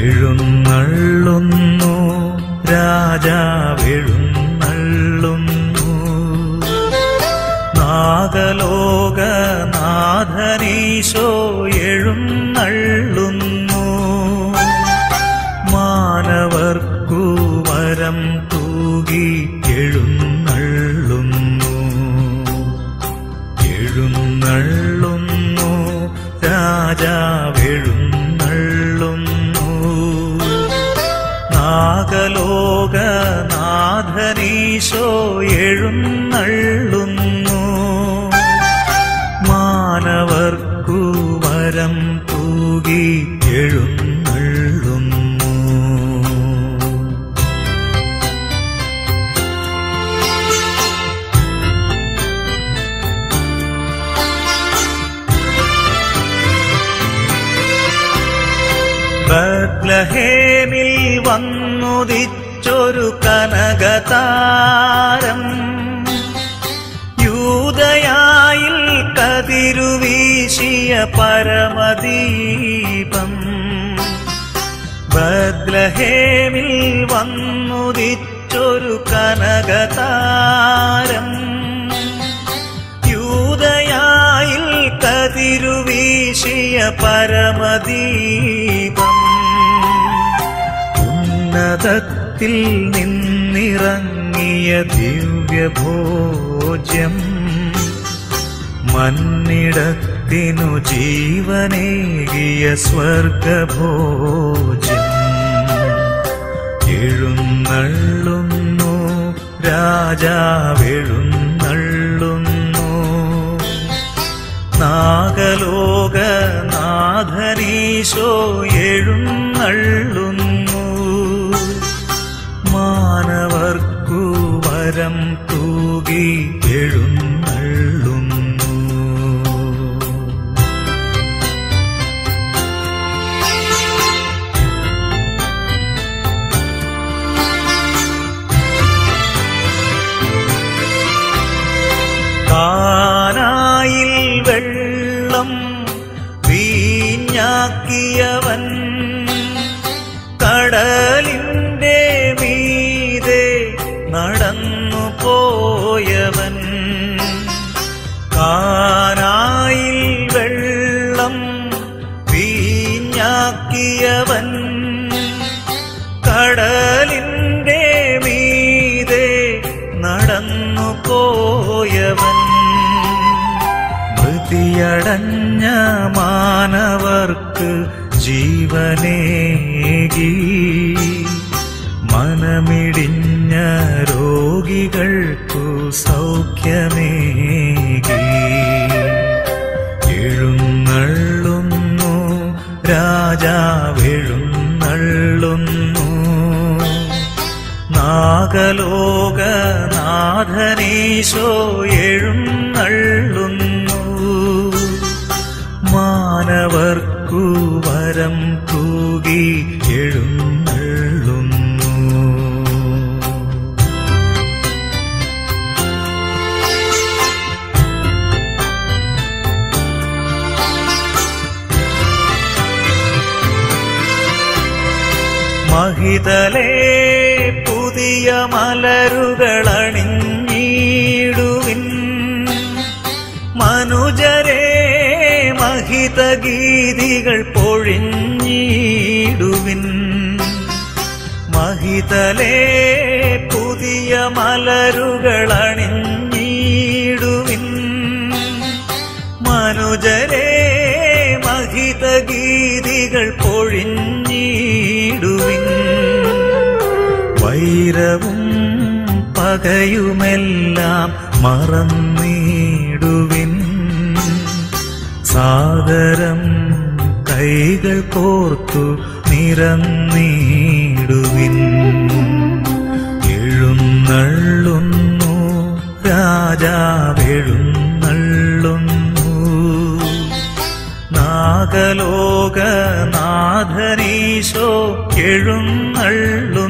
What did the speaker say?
എഴുന്നള്ളുന്നു രാജാവെഴുന്നള്ളുന്നു നാഗലോകനാഥനീശോ എഴുന്നള്ളുന്നു മാനവർക്കു വരം തൂകി എഴുന്നള്ളുന്നു എഴുന്നള്ളുന്നു രാജാവെഴുന്നള്ളുന്നു നാഗലോകനാഥനീശോ എഴുന്നള്ളുന്നു മാനവർക്കു വരം തൂകി എഴുന്നള്ളുന്നു ബത്ലഹേമിൽ വന്നുദിച്ചൊരു കനകതാരം യൂതയായിൽ കതിരുവീശിയ പരമദീപം ബദ്ലഹേമിൽ വന്നുദിച്ചൊരു കനകതാരം യൂതയായിൽ കതിരുവീശിയ പരമദീപം ഉന്നതത്തിൽ നിന്നിറങ്ങിയ ദിവ്യഭോജ്യം മന്നിടത്തിനു ജീവനേകിയ സ്വർഗഭോജ്യം എഴുന്നള്ളുന്നു രാജാവെഴുന്നള്ളുന്നു നാഗലോകനാഥനീശോ എഴുന്നള്ളുന്നു മാനവർക്കു വരം തൂകി എഴുന്നള്ളുന്നു കാനായിൽ വെള്ളം വീഞ്ഞാക്കിയവൻ കടലിന്റെ മീതെ നടന്നു പോയവൻ കാനായിൽ വെള്ളം വീഞ്ഞാക്കിയവൻ കടലിന്റെ മീതെ നടന്നു പോയവൻ മൃതിയടഞ്ഞ മാനവർക്ക് ജീവനേകി മനമിടിഞ്ഞ രോഗികൾക്കു സൗഖ്യമേകി എഴുന്നള്ളുന്നു രാജാവെഴുന്നള്ളുന്നു നാഗലോകനാഥനീശോ എഴുന്നള്ളുന്നു മാനവർക്കു വരം തൂകി എഴുന്നള്ളുന്നു മഹിതലേ പുതിയ മലരുകളണിഞ്ഞിടുവിൻ മനുജരേ മഹിതഗീതികൾ പൊഴിഞ്ഞിടുവിൻ മഹിതലേ പുതിയ മലരുകളണിഞ്ഞിടുവിൻ മനുജരേ മഹിതഗീതികൾ പൊഴിഞ്ഞിടുവിൻ വൈരവും പകയുമെല്ലാം മറന്നിടുവിൻ സാദരം കൈകൾ കോർത്തു നിരന്നിടുവിൻ എഴുന്നള്ളുന്നു രാജാവെഴുന്നള്ളുന്നു നാഗലോകനാഥനീശോ എഴുന്നള്ളു